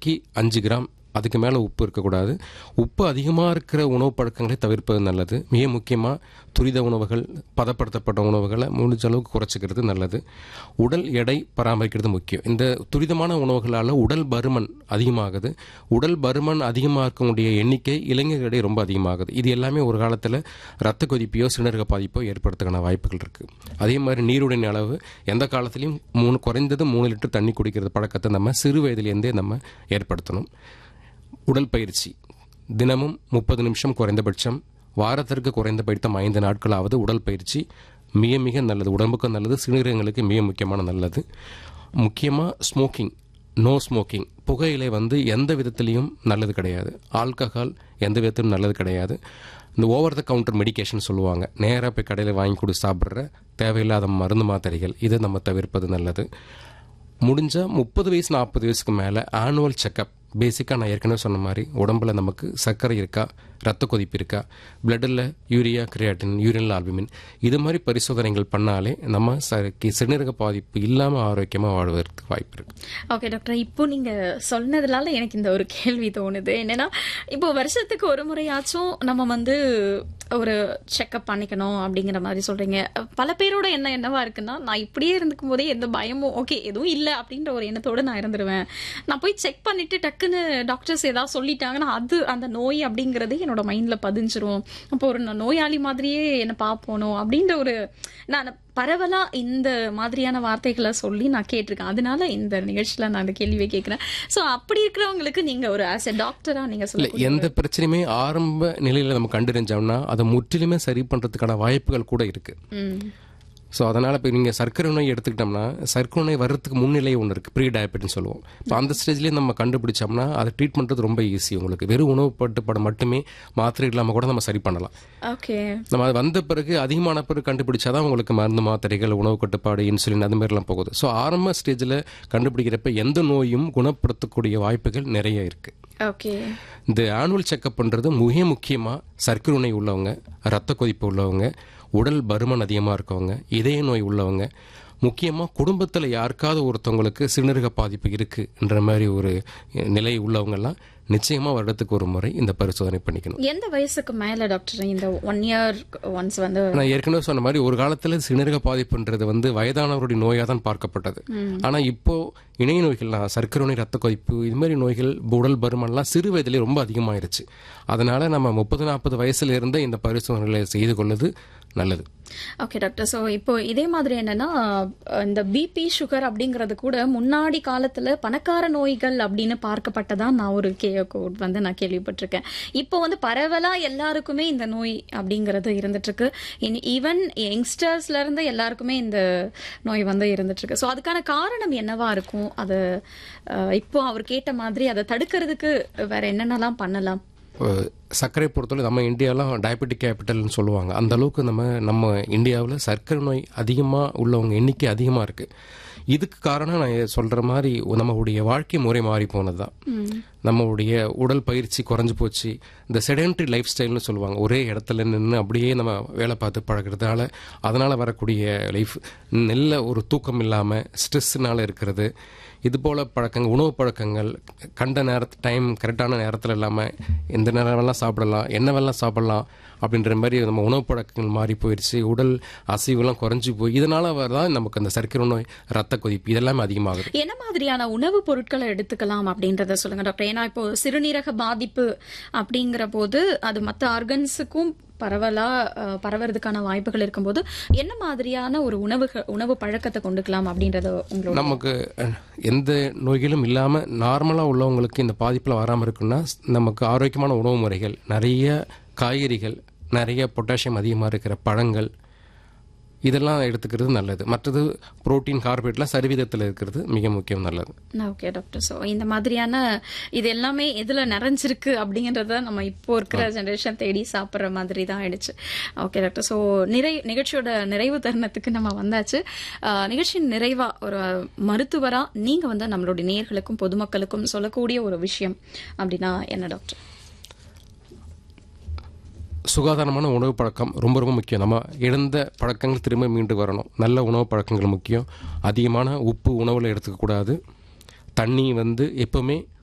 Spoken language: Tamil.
நாளைக்கு அஞ்சு கிராம் அதுக்கு மேலே உப்பு இருக்கக்கூடாது உப்பு அதிகமாக இருக்கிற உணவு பழக்கங்களை தவிர்ப்பது நல்லது மிக முக்கியமாக துரித உணவுகள் பதப்படுத்தப்பட்ட உணவுகளை முடிஞ்ச அளவுக்கு குறைச்சிக்கிறது நல்லது உடல் எடை பராமரிக்கிறது முக்கியம் இந்த துரிதமான உணவுகளால் உடல் பருமன் அதிகமாகுது உடல் பருமன் அதிகமாக இருக்கக்கூடிய எண்ணிக்கை இளைஞர்களிடையே ரொம்ப அதிகமாகுது இது எல்லாமே ஒரு காலத்தில் ரத்த கொதிப்பையோ சிறுநீரக பாதிப்போ ஏற்படுறதுக்கான வாய்ப்புகள் இருக்குது அதே மாதிரி நீருடைய அளவு எந்த காலத்திலையும் மூணு குறைந்தது மூணு லிட்டர் தண்ணி குடிக்கிறது பழக்கத்தை நம்ம சிறு வயதிலேருந்தே நம்ம ஏற்படுத்தணும் உடற்பயிற்சி தினமும் முப்பது நிமிஷம் குறைந்தபட்சம் வாரத்திற்கு குறைந்தபட்சம் ஐந்து நாட்களாவது உடற்பயிற்சி மிக மிக நல்லது உடம்புக்கும் நல்லது சிறுநீரகங்களுக்கு மிக முக்கியமான நல்லது முக்கியமாக ஸ்மோக்கிங் நோ ஸ்மோக்கிங் புகையிலை வந்து எந்த விதத்துலேயும் நல்லது கிடையாது ஆல்கஹால் எந்த விதத்திலும் நல்லது கிடையாது இந்த ஓவர் த கவுண்டர் மெடிகேஷன் சொல்லுவாங்க நேராக போய் கடையில் வாங்கி கொடு சாப்பிட்ற தேவையில்லாத மருந்து மாத்திரைகள் இதை நம்ம தவிர்ப்பது நல்லது முடிஞ்சால் முப்பது வயசு நாற்பது வயசுக்கு மேலே ஆனுவல் செக்கப் பேசிக்காக நான் ஏற்கனவே சொன்ன மாதிரி உடம்புல நமக்கு சர்க்கரை இருக்கா ரத்த கொதிப்பு இருக்கா பிளட்டில் யூரியா கிரியாட்டின் யூரினல் ஆல்புமின் இது மாதிரி பரிசோதனைகள் பண்ணாலே நம்ம ச சிறுநீரக பாதிப்பு இல்லாமல் ஆரோக்கியமாக வாழ்வதற்கு வாய்ப்பு இருக்குது ஓகே டாக்டர் இப்போ நீங்க சொன்னதுனால எனக்கு இந்த ஒரு கேள்வி தோணுது என்னன்னா இப்போ வருஷத்துக்கு ஒரு முறையாச்சும் நம்ம வந்து ஒரு செக்அப் பண்ணிக்கணும் அப்படிங்கிற மாதிரி சொல்றீங்க பல பேரோட எண்ணம் என்னவா இருக்குன்னா நான் இப்படியே இருந்துக்கும் போதே எந்த பயமும் ஓகே எதுவும் இல்லை அப்படின்ற ஒரு எண்ணத்தோட நான் இருந்துருவேன் நான் போய் செக் பண்ணிட்டு டக்குன்னு டாக்டர்ஸ் ஏதாவது சொல்லிட்டாங்கன்னா அது அந்த நோய் அப்படிங்கறது என்னோட மைண்ட்ல பதிஞ்சிரும் அப்போ ஒரு நான் நோயாளி மாதிரியே என்ன பார்ப்போனோ அப்படின்ற ஒரு நான் பரவலா இந்த மாதிரியான வார்த்தைகளை சொல்லி நான் கேட்டிருக்கேன் அதனால இந்த நிகழ்ச்சியில நான் இந்த கேள்வியை கேட்கிறேன் சோ அப்படி இருக்கிறவங்களுக்கு நீங்க ஒரு ஆஸ் எ டாக்டரா நீங்க இல்லை சொல்ல எந்த பிரச்சனையுமே ஆரம்ப நிலையில் நம்ம கண்டறிஞ்சோம்னா அதை முற்றிலுமே சரி பண்ணுறதுக்கான வாய்ப்புகள் கூட இருக்குது ம் ஸோ அதனால் இப்போ நீங்கள் சர்க்கரை நோய் எடுத்துக்கிட்டோம்னா சர்க்கரை நோய் வர்றதுக்கு முன்னிலை ஒன்று இருக்குது ப்ரீ டயபெட்டின்னு சொல்லுவோம் இப்போ அந்த ஸ்டேஜ்லேயே நம்ம கண்டுபிடிச்சோம்னா அதை ட்ரீட் பண்ணுறது ரொம்ப ஈஸி உங்களுக்கு வெறும் உணவு கட்டுப்பாடு மட்டுமே மாத்திரை இல்லாமல் கூட நம்ம சரி பண்ணலாம் ஓகே நம்ம அது வந்த பிறகு அதிகமான பிறகு கண்டுபிடிச்சாதான் உங்களுக்கு மருந்து மாத்திரைகள் உணவு கட்டுப்பாடு இன்சுலின் அது மாதிரிலாம் போகுது ஸோ ஆரம்ப ஸ்டேஜில் கண்டுபிடிக்கிறப்ப எந்த நோயும் குணப்படுத்தக்கூடிய வாய்ப்புகள் நிறைய இருக்குது ஓகே இந்த ஆனுவல் செக்கப் பண்ணுறது மிக முக்கியமாக சர்க்கரை நோய் உள்ளவங்க ரத்த கொதிப்பு உள்ளவங்க உடல் பருமன் அதிகமாக இருக்கவங்க இதய நோய் உள்ளவங்க முக்கியமாக குடும்பத்தில் யாருக்காவது ஒருத்தவங்களுக்கு சிறுநீரக பாதிப்பு இருக்குன்ற மாதிரி ஒரு நிலை உள்ளவங்கெல்லாம் நிச்சயமாக வருடத்துக்கு ஒரு முறை இந்த பரிசோதனை பண்ணிக்கணும் எந்த வயசுக்கு மேல டாக்டர் இந்த ஒன் இயர் ஒன்ஸ் வந்து நான் ஏற்கனவே சொன்ன மாதிரி ஒரு காலத்தில் சிறுநீரக பாதிப்புன்றது வந்து வயதானவருடைய நோயாக தான் பார்க்கப்பட்டது ஆனால் இப்போ இணைய நோய்கள்லாம் சர்க்கரை நோய் ரத்த கொதிப்பு இது மாதிரி நோய்கள் உடல் பருமன்லாம் சிறு வயதிலே ரொம்ப அதிகமாயிருச்சு அதனால நம்ம முப்பது நாற்பது வயசுல இருந்தே இந்த பரிசோதனைகளை செய்து கொள்வது நல்லது ஓகே டாக்டர் ஸோ இப்போ இதே மாதிரி என்னன்னா அஹ், இந்த பிபி சுகர் அப்படிங்கிறது கூட முன்னாடி காலத்துல பணக்கார நோய்கள் அப்படின்னு பார்க்கப்பட்டதா நான் ஒரு கே கோட் வந்து நான் கேள்விப்பட்டிருக்கேன் இப்போ வந்து பரவலா எல்லாருக்குமே இந்த நோய் அப்படிங்கிறது இருந்துட்டு இருக்கு ஈவன் யங்ஸ்டர்ஸ்ல இருந்து எல்லாருக்குமே இந்த நோய் வந்து இருந்துட்டு இருக்கு ஸோ அதுக்கான காரணம் என்னவா இருக்கும் அது அஹ், இப்போ அவர் கேட்ட மாதிரி அதை தடுக்கிறதுக்கு வேற என்னென்னலாம் பண்ணலாம் அஹ் சர்க்கரை பொறுத்தவரை நம்ம இந்தியாலாம் டயபெட்டிக் கேபிட்டல்னு சொல்லுவாங்க அந்த அளவுக்கு நம்ம நம்ம இந்தியாவில் சர்க்கரை நோய் அதிகமாக உள்ளவங்க எண்ணிக்கை அதிகமாக இருக்குது இதுக்கு காரணம் நான் சொல்கிற மாதிரி நம்மளுடைய வாழ்க்கை முறை மாறி போனது தான் நம்மளுடைய உடல் பயிற்சி குறைஞ்சு போச்சு இந்த செடென்ட்ரி லைஃப் ஸ்டைல்னு சொல்லுவாங்க ஒரே இடத்துல நின்று அப்படியே நம்ம வேலை பார்த்து பழகிறதுனால அதனால் வரக்கூடிய லைஃப் நல்ல ஒரு தூக்கம் இல்லாமல் ஸ்ட்ரெஸ்ஸுனால இருக்கிறது இது போல பழக்கங்கள் உணவு பழக்கங்கள் கண்ட நேரத்து டைம் கரெக்டான நேரத்தில் இல்லாமல் எந்த நேரம் வேணாலும் சாப்பிடலாம் என்ன வேணாலும் சாப்பிடலாம் அப்படின்ற மாதிரி நம்ம உணவு பழக்கங்கள் மாறி போயிடுச்சு உடல் அசைவுலாம் குறைஞ்சி போய் இதனால தான் நமக்கு அந்த சர்க்கரை நோய் ரத்த கொதிப்பு இதெல்லாமே அதிகமாகுது என்ன மாதிரியான உணவுப் பொருட்களை எடுத்துக்கலாம் அப்படின்றத சொல்லுங்க டாக்டர் ஏன்னா இப்போ சிறுநீரக பாதிப்பு அப்படிங்கிற போது அது மற்ற ஆர்கன்ஸுக்கும் பரவலா அஹ், பரவறதுக்கான வாய்ப்புகள் இருக்கும்போது என்ன மாதிரியான ஒரு உணவு உணவு பழக்கத்தை கொண்டுக்கலாம் அப்படின்றத உங்களோட நமக்கு அஹ், எந்த நோய்களும் இல்லாமல் நார்மலாக உள்ளவங்களுக்கு இந்த பாதிப்பில் வராமல் இருக்குன்னா நமக்கு ஆரோக்கியமான உணவு முறைகள் நிறைய காய்கறிகள் நிறைய பொட்டாசியம் அதிகமாக இருக்கிற பழங்கள் இதெல்லாம் எடுத்துக்கிறது நல்லது மற்றது புரோட்டீன் கார்போஹைட்லாம் சரிவிதத்தில் இருக்கிறது மிக முக்கியம் நல்லது ஓகே டாக்டர் ஸோ இந்த மாதிரியான இது எல்லாமே எதுல நிறைஞ்சிருக்கு அப்படிங்கறத நம்ம இப்போ இருக்கிற ஜெனரேஷன் தேடி சாப்பிட்ற மாதிரி தான் ஆயிடுச்சு ஓகே டாக்டர் ஸோ நிறை நிகழ்ச்சியோட நிறைவு தருணத்துக்கு நம்ம வந்தாச்சு ஆஹ், நிகழ்ச்சியின் நிறைவா ஒரு மருத்துவரா நீங்க வந்து நம்மளுடைய நேயர்களுக்கும் பொதுமக்களுக்கும் சொல்லக்கூடிய ஒரு விஷயம் அப்படின்னா என்ன டாக்டர் சுகாதாரமான உணவு பழக்கம் ரொம்ப ரொம்ப முக்கியம் நம்ம இழந்த பழக்கங்கள் திரும்ப மீண்டு வரணும் நல்ல உணவு பழக்கங்கள் முக்கியம் அதிகமான உப்பு உணவில் எடுத்துக்கக்கூடாது தண்ணி வந்து எப்பவுமே